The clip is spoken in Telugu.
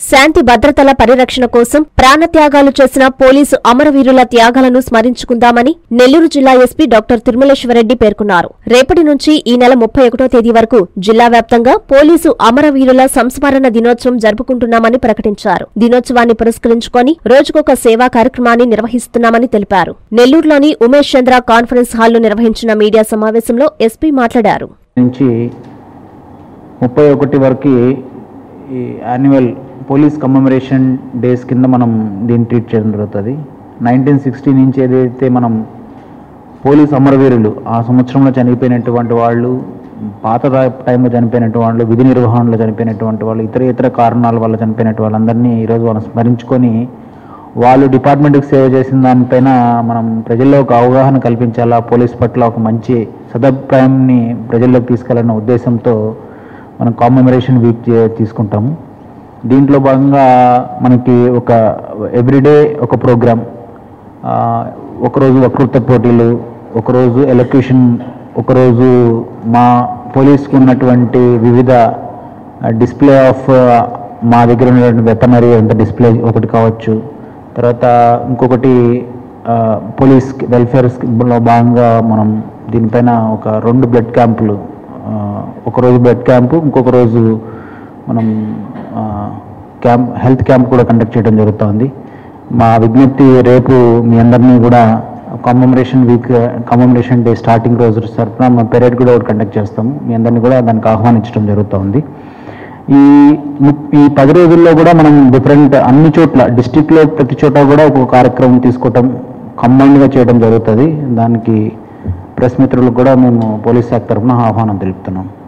శాంతి భద్రతల పరిరక్షణ కోసం ప్రాణత్యాగాలు చేసిన పోలీసు అమరవీరుల త్యాగాలను స్మరించుకుందామని నెల్లూరు జిల్లా ఎస్పీ డాక్టర్ తిరుమలేశ్వరరెడ్డి పేర్కొన్నారు రేపటి నుంచి ఈ నెల ముప్పై ఒకటో తేదీ వరకు జిల్లా వ్యాప్తంగా పోలీసు అమరవీరుల సంస్మరణ దినోత్సవం జరుపుకుంటున్నామని ప్రకటించారు దినోత్సవాన్ని పురస్కరించుకొని రోజుకొక సేవా కార్యక్రమాన్ని నిర్వహిస్తున్నామని తెలిపారు నెల్లూరులోని ఉమేష్ చంద్ర కాన్ఫరెన్స్ హాల్లో నిర్వహించిన మీడియా సమావేశంలో ఎస్పీ మాట్లాడారు నుంచి ముప్పై ఒకటి వరకు ఈ యాన్యువల్ పోలీస్ కమమరేషన్ డేస్ కింద మనం దీన్ని ట్రీట్ చేయడం జరుగుతుంది నైన్టీన్ సిక్స్టీ నుంచి ఏదైతే మనం పోలీస్ అమరవీరులు ఆ సంవత్సరంలో చనిపోయినటువంటి వాళ్ళు పాత రా- టైంలో చనిపోయినటువంటి వాళ్ళు విధి నిర్వహణలో చనిపోయినటువంటి వాళ్ళు ఇతర ఇతర కారణాల వల్ల చనిపోయినటువంటి వాళ్ళందరినీ ఈరోజు మనం స్మరించుకొని వాళ్ళు డిపార్ట్మెంట్కి సేవ చేసిన దానిపైన మనం ప్రజల్లో ఒక అవగాహన కల్పించాలా పోలీస్ పట్ల ఒక మంచి సదభిప్రాయాన్ని ప్రజల్లోకి తీసుకెళ్లాలన్న ఉద్దేశంతో మనం కామెమరేషన్ వీక్ తీసుకుంటాము దీంట్లో భాగంగా మనకి ఒక ఎవ్రీడే ఒక ప్రోగ్రామ్ ఒకరోజు వక్తృత్వ పోటీలు ఒకరోజు ఎలక్యూషన్ ఒకరోజు మా పోలీస్కి ఉన్నటువంటి వివిధ డిస్ప్లే ఆఫ్ మా దగ్గర ఉన్నటువంటి వెపనరీ అంత డిస్ప్లే ఒకటి కావచ్చు తర్వాత ఇంకొకటి ఆ, పోలీస్ వెల్ఫేర్ స్కీమ్లో భాగంగా మనం దీనిపైన ఒక రెండు బ్లడ్ క్యాంపులు ఆ, ఒకరోజు బ్లడ్ క్యాంపు ఇంకొక రోజు మనం ఆ, క్యాంప్ హెల్త్ క్యాంప్ కూడా కండక్ట్ చేయడం జరుగుతోంది మా విజ్ఞప్తి రేపు మీ అందరినీ కూడా commemoration week commemoration day starting రోజు తరఫున మా పెరేడ్ కూడా ఒకటి కండక్ట్ చేస్తాము మీ అందరినీ కూడా దానికి ఆహ్వానించడం జరుగుతోంది ఈ ము- ఈ పది రోజుల్లో కూడా మనం డిఫరెంట్ అన్ని చోట్ల డిస్టిక్లో ప్రతి చోట కూడా ఒక కార్యక్రమం తీసుకోవటం కంబైన్డ్గా చేయడం జరుగుతుంది దానికి ప్రెస్ మిత్రులకు కూడా మేము పోలీస్ శాఖ తరఫున ఆహ్వానం తెలుపుతున్నాం